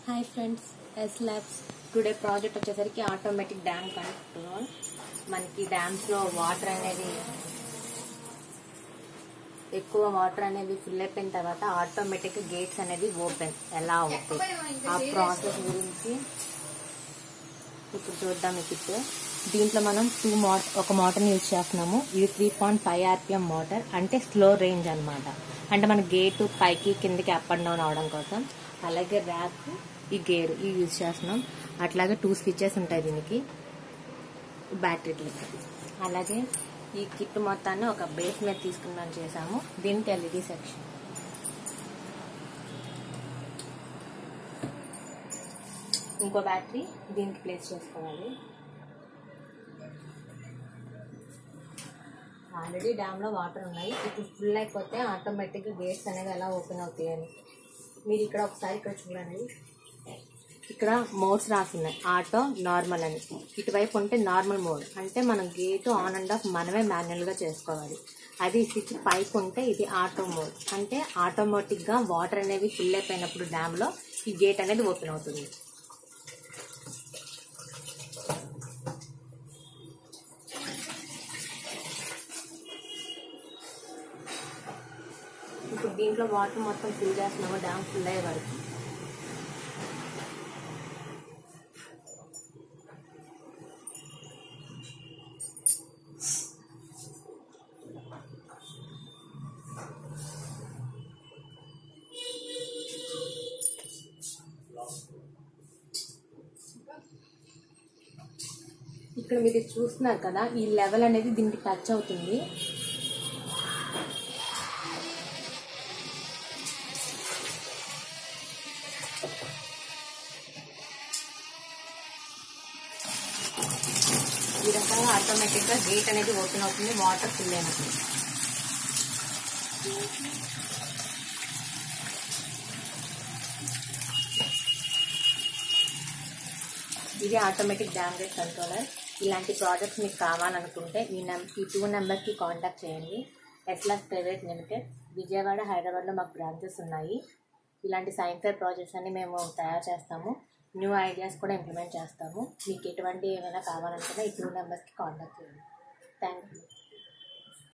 hi friends S labs today project వచ్చేసరికి automatic dam control మనకి డ్యామ్స్లో వాటర్ అనేది ఎక్కువ వాటర్ అనేది ఫిల్ అయిపోయిన తర్వాత ఆటోమేటిక్ గేట్స్ అనేది ఓపెన్ ఎలా అవుతాయి ఆ ప్రాసెస్ గురించి ఇప్పుడు చూద్దాం మీకు ఇప్పుడు దీంట్లో మనం టూ మోట ఒక మోటార్ని యూజ్ చేస్తున్నాము ఇది three point five RPM motor అంటే స్లో రేంజ్ అన్నమాట అంటే మన గేటు పైకి కిందకి అప్ అండ్ డౌన్ అవడం కోసం అలాగే ర్యాక్ ఈ గేర్ ఇవి యూజ్ చేస్తున్నాం అట్లాగే టూ స్విచెస్ ఉంటాయి దీనికి బ్యాటరీలకి అలాగే ఈ కిట్ మొత్తాన్ని ఒక బేస్ మీద తీసుకుందాం చేసాము దీనికి ఎల్ఈడి సెక్షన్ ఇంకో బ్యాటరీ దీనికి ప్లేస్ చేసుకోవాలి ఆల్రెడీ డ్యామ్లో వాటర్ ఉన్నాయి ఇప్పుడు ఫుల్ అయిపోతే ఆటోమేటిక్గా గేట్స్ అనేవి ఎలా ఓపెన్ అవుతాయి అని మీరు ఇక్కడ ఒకసారి ఇక్కడ చూడండి ఇక్కడ మోడ్స్ రాసి ఉన్నాయి ఆటో నార్మల్ అని ఇటువైపు ఉంటే నార్మల్ మోడ్ అంటే మనం గేట్ ఆన్ అండ్ ఆఫ్ మనమే మాన్యువల్గా చేసుకోవాలి అది స్విచ్ పైకి ఉంటే ఇది ఆటో మోడ్ అంటే ఆటోమేటిక్గా వాటర్ అనేవి ఫిల్ అయిపోయినప్పుడు డ్యామ్లో ఈ గేట్ అనేది ఓపెన్ అవుతుంది ఇప్పుడు దీంట్లో వాటర్ మొత్తం ఫిల్ చేస్తున్నాము డ్యామ్ ఫుల్ అయ్యే వరకు ఇక్కడ మీరు చూస్తున్నారు కదా ఈ లెవెల్ అనేది దీనికి టచ్ అవుతుంది ఈ రకంగా ఆటోమేటిక్గా గేట్ అనేది ఓపెన్ అవుతుంది వాటర్ ఫిల్ అయినప్పుడు ఇది ఆటోమేటిక్ డ్యామ్ గేట్ కంట్రోలర్ ఇలాంటి ప్రాజెక్ట్స్ మీకు కావాలనుకుంటే ఈ నెం ఈ టూ నెంబర్కి కాంటాక్ట్ చేయండి ఎస్లాస్ ప్రైవేట్ లిమిటెడ్ విజయవాడ హైదరాబాద్లో మాకు బ్రాంచెస్ ఉన్నాయి ఇలాంటి సైన్స్ ఫేర్ ప్రాజెక్ట్స్ అన్ని మేము తయారు చేస్తాము న్యూ ఐడియాస్ కూడా ఇంప్లిమెంట్ చేస్తాము మీకు ఎటువంటి ఏమైనా కావాలనుకున్నా ఈ టూ నెంబర్స్కి కాంటాక్ట్ చేయండి థ్యాంక్ యూ